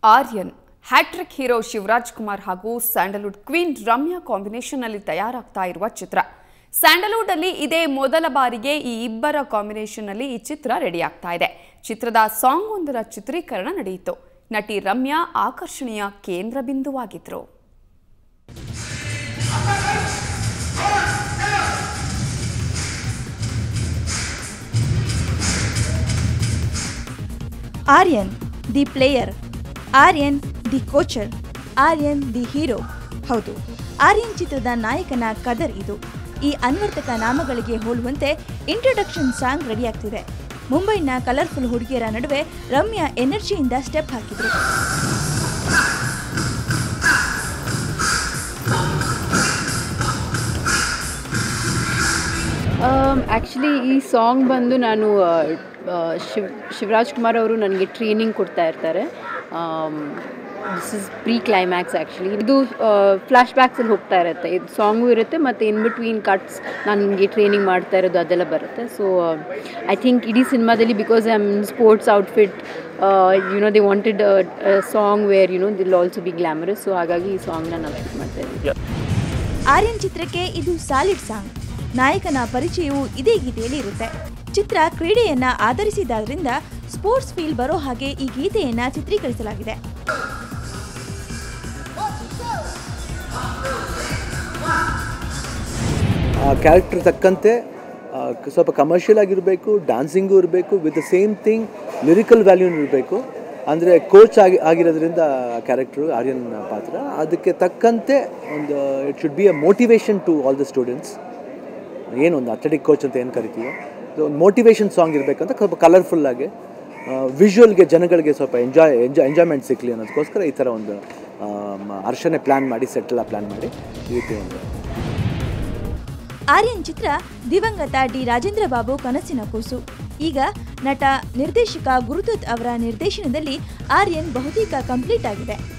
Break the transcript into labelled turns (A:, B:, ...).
A: Aryan hat trick hero Shivaraj Kumar ಹಾಗೂ sandalwood queen Ramya ಕಾಂಬಿನೇಷನ್ನಲ್ಲಿ ತಯಾರಾಗ್ತಾ ಇರುವ ಚಿತ್ರ ಸ್ಯಾಂಡಲ್ವುಡ್ ಅಲ್ಲಿ ಇದೇ ಮೊದಲ ಬಾರಿಗೆ ಈ ಇಬ್ಬರ ಕಾಂಬಿನೇಷನ್ನಲ್ಲಿ ಈ ಚಿತ್ರ ರೆಡಿ ಆಗ್ತಾ ಇದೆ ಚಿತ್ರದ ಸಾಂಗ್ ಒಂದರ ಚಿತ್ರೀಕರಣ ನಡೆಯಿತು ನಟಿ ರಮ್ಯಾ ಆಕರ್ಷಣೆಯ ಕೇಂದ್ರ ಬಿಂದುವಾಗಿದ್ರು
B: Aryan the player Aryan the coacher Aryan the hero ಹೌದು ಆರ್ಯನ್ ಚಿತ್ರದ ನಾಯಕನ ಕದರ್ ಇದು ಈ ಅನ್ವರ್ತಕ ನಾಮಗಳಿಗೆ ಹೋಲುವಂತೆ ಇಂಟ್ರೊಡಕ್ಷನ್ ಸಾಂಗ್ ರೆಡಿಯಾಗ್ತಿದೆ ಮುಂಬೈನ ಕಲರ್ಫುಲ್ ಹುಡುಗಿಯರ ನಡುವೆ ರಮ್ಯಾ ಎನರ್ಜಿಯಿಂದ ಸ್ಟೆಪ್ ಹಾಕಿದ್ರು
C: ಆ್ಯಕ್ಚುಲಿ ಈ ಸಾಂಗ್ ಬಂದು ನಾನು ಆ, ಆ, ಶಿವ್ ಶಿವರಾಜ್ ಕುಮಾರ್ ಅವರು ನನಗೆ ಟ್ರೈನಿಂಗ್ ಕೊಡ್ತಾ ಇರ್ತಾರೆ this is pre climax actually ಇದು ಫ್ಲ್ಯಾಶ್ ಬ್ಯಾಕ್ಸಲ್ಲಿ ಹೋಗ್ತಾ ಇರುತ್ತೆ ಇದು ಸಾಂಗು ಇರುತ್ತೆ ಮತ್ತು ಇನ್ ಬಿಟ್ವೀನ್ ಕಟ್ಸ್ ನಾನು ನಿಮಗೆ ಟ್ರೈನಿಂಗ್ ಮಾಡ್ತಾ ಇರೋದು ಅದೆಲ್ಲ ಬರುತ್ತೆ ಸೊ ಐ ಥಿಂಕ್ ಇಡೀ ಸಿನಿಮಾದಲ್ಲಿ because I am sports outfit you know they wanted song where you know they'll also be glamorous so ಹಾಗಾಗಿ ಈ ಸಾಂಗ್ನ ನಾವು ಶೂಟ್ ಮಾಡ್ತಾ ಇದ್ದೀವಿ
B: ಆರ್ಯನ್ ಚಿತ್ರಕ್ಕೆ ಇದು ಸಾಲಿಡ್ ಸಾಂಗ್ ನಾಯಕನ ಪರಿಚಯವು ಇದೇ ಗೀತೆಯಲ್ಲಿ ಇರುತ್ತೆ ಚಿತ್ರ ಕ್ರೀಡೆಯನ್ನ ಆಧರಿಸಿದಾದ್ರಿಂದ ಸ್ಪೋರ್ಟ್ಸ್ ಫೀಲ್ ಬರೋ ಹಾಗೆ ಈ ಗೀತೆಯನ್ನ ಚಿತ್ರೀಕರಿಸಲಾಗಿದೆ
D: ಆ ಕ್ಯಾರೆಕ್ಟರ್ ತಕ್ಕಂತೆ ಆ, ಕ- ಸ್ವಲ್ಪ ಕಮರ್ಷಿಯಲ್ ಆಗಿರಬೇಕು ಡ್ಯಾನ್ಸಿಂಗು ಇರಬೇಕು with the same thing lyrical value ಇರಬೇಕು ಅಂದರೆ ಕೋಚ್ ಆಗಿ ಆಗಿರೋದ್ರಿಂದ ಕ್ಯಾರೆಕ್ಟ್ರು ಆರ್ಯನ್ ಪಾತ್ರ ಅದಕ್ಕೆ ತಕ್ಕಂತೆ ಒಂದು it should be a motivation to all the students ಏನು ಒಂದು ಅಥ್ಲೆಟಿಕ್ ಕೋಚ್ ಅಂತ ಏನು ಕರಿತೀವೋ ಇದು ಒಂದು ಮೋಟಿವೇಶನ್ ಸಾಂಗ್ ಇರಬೇಕಂತ ಸ್ವಲ್ಪ ಕಲರ್ಫುಲ್ಲಾಗಿ ವಿಜುವಲ್ಗೆ ಜನಗಳಿಗೆ ಸ್ವಲ್ಪ ಎಂಜಾಯ್ ಎಂಜಾಯ್ ಎಂಜಾಯ್ಮೆಂಟ್ ಸಿಕ್ಕಲಿ ಅನ್ನೋದಕ್ಕೋಸ್ಕರ ಈ ಥರ ಒಂದು ಆ, ಮ- ಅರ್ಶನೆ ಪ್ಲ್ಯಾನ್ ಮಾಡಿ ಸೆಟ್ಟೆಲ್ಲ ಪ್ಲ್ಯಾನ್ ಮಾಡಿ ಈ ರೀತಿ ಒಂದು
B: ಆರ್ಯನ್ ಚಿತ್ರ ದಿವಂಗತ ಡಿ ರಾಜೇಂದ್ರ ಬಾಬು ಕನಸಿನ ಕೂಸು ಈಗ ನಟ ನಿರ್ದೇಶಕ ಗುರುದತ್ ಅವರ ನಿರ್ದೇಶನದಲ್ಲಿ ಆರ್ಯನ್ ಬಹುತೇಕ ಕಂಪ್ಲೀಟ್ ಆಗಿದೆ